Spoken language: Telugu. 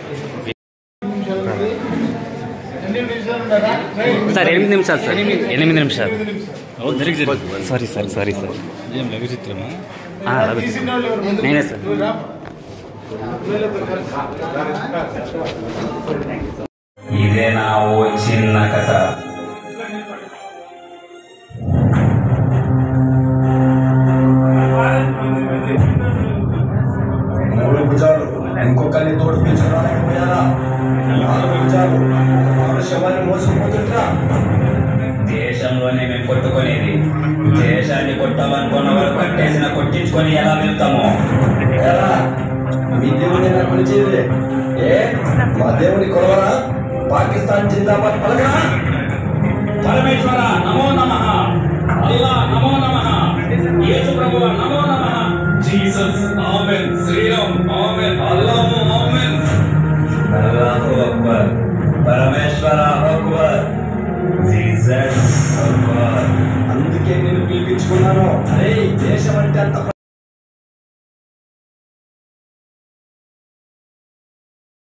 సార్ ఎనిమిది నిమిషాలు సార్ ఎనిమిది నిమిషాలు సారీ సార్ సారీ సార్ ఏం లఘు చిత్రమా ఆ, రవి. నేనే సార్ ఇదే నా ఓ చిన్న కథ మూడు భుజాలు ఇంకొకరిని తోడు పిలుచుకోలేకపోయారా నాలుగు భుజాలు ఒక మానుష్యవాన్ని మోసుకుపోతుంటా దేశంలోనే మేము కొట్టుకునేది దేశాన్ని కొట్టాలనుకున్న వాళ్ళు కట్టేసిన కొట్టించుకొని ఎలా వెళ్తాము ఏరా, మీ దేవుని నాకు పిలిచేది ఏ మా దేవుని కొలవరా పాకిస్తాన్ జిందాబాద్ పలకరా పరమేశ్వర నమో నమ అల్లా నమో నమ యేసు ప్రభువ నమో నమ జీసస్ ఆమెన్ శ్రీరామ్ ఆమెన్ అల్లాహు ఆమెన్ అల్లాహు అక్బర్ పరమేశ్వర అక్బర్ జీసస్ అక్బర్ అందుకే నేను పిలిపించుకున్నాను అరే దేశం అంటే అంత